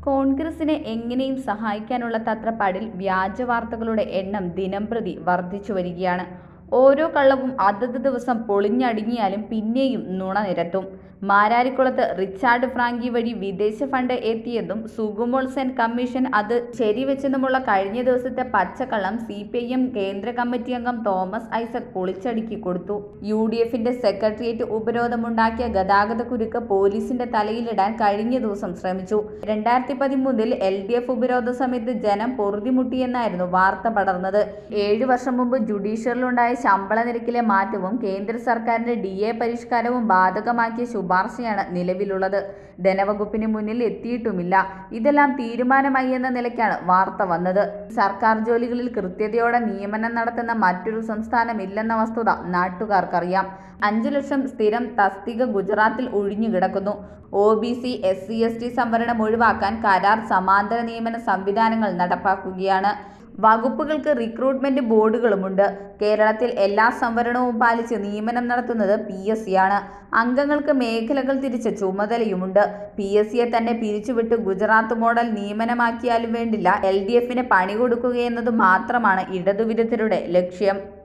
കോൺഗ്രസിനെ എങ്ങനെയും സഹായിക്കാനുള്ള തത്രപ്പാടിൽ വ്യാജ വാർത്തകളുടെ എണ്ണം ദിനംപ്രതി വർദ്ധിച്ചു വരികയാണ് ഓരോ കള്ളവും അതത് ദിവസം പൊളിഞ്ഞടുങ്ങിയാലും പിന്നെയും നുണ നിരത്തും മാരാരിക്കുളത്ത് റിച്ചാർഡ് ഫ്രാങ്കി വഴി വിദേശ ഫണ്ട് എത്തിയതും സുഗുമോൾ സെൻ കമ്മീഷൻ അത് ശരിവെച്ചതുമുള്ള കഴിഞ്ഞ ദിവസത്തെ പച്ചക്കള്ളം സി പി ഐ എം കേന്ദ്ര കമ്മിറ്റി അംഗം തോമസ് ഐസക് പൊളിച്ചടുക്കി കൊടുത്തു യു ഡി എഫിന്റെ സെക്രട്ടേറിയറ്റ് ഉപരോധമുണ്ടാക്കിയ ഗതാഗത കുരുക്ക് പോലീസിന്റെ തലയിലിടാൻ കഴിഞ്ഞ ദിവസം ശ്രമിച്ചു രണ്ടായിരത്തി പതിമൂന്നിൽ എൽ ഡി എഫ് ഉപരോധ സമയത്ത് ജനം പൊറുതിമുട്ടിയെന്നായിരുന്നു വാർത്ത പടർന്നത് ഏഴു വർഷം മുമ്പ് ജുഡീഷ്യറിലുണ്ടായ ശമ്പള നിരക്കിലെ മാറ്റവും കേന്ദ്ര സർക്കാരിന്റെ ഡി എ പരിഷ്കാരവും ബാധകമാക്കിയ ശുപാർശയാണ് നിലവിലുള്ളത് ധനവകുപ്പിന് മുന്നിൽ എത്തിയിട്ടുമില്ല ഇതെല്ലാം തീരുമാനമായി എന്ന നിലയ്ക്കാണ് വാർത്ത വന്നത് സർക്കാർ ജോലികളിൽ കൃത്യതയോടെ നിയമനം നടത്തുന്ന മറ്റൊരു സംസ്ഥാനമില്ലെന്ന വസ്തുത നാട്ടുകാർക്കറിയാം അഞ്ചു ലക്ഷം സ്ഥിരം തസ്തിക ഗുജറാത്തിൽ ഒഴിഞ്ഞു കിടക്കുന്നു O B C S C S T സംവരണം ഒഴിവാക്കാൻ കരാർ സമാന്തര നിയമന സംവിധാനങ്ങൾ നടപ്പാക്കുകയാണ് വകുപ്പുകൾക്ക് റിക്രൂട്ട്മെന്റ് ബോർഡുകളുമുണ്ട് കേരളത്തിൽ എല്ലാ സംവരണവും പാലിച്ച് നിയമനം നടത്തുന്നത് പി എസ് സി ആണ് അംഗങ്ങൾക്ക് മേഖലകൾ തിരിച്ച ചുമതലയുമുണ്ട് പി എസ് സിയെ തന്നെ പിരിച്ചുവിട്ട് ഗുജറാത്ത് മോഡൽ നിയമനമാക്കിയാലും വേണ്ടില്ല എൽ ഡി എഫിന് പണി കൊടുക്കുകയെന്നത് മാത്രമാണ് ഇടതുവിരുദ്ധരുടെ ലക്ഷ്യം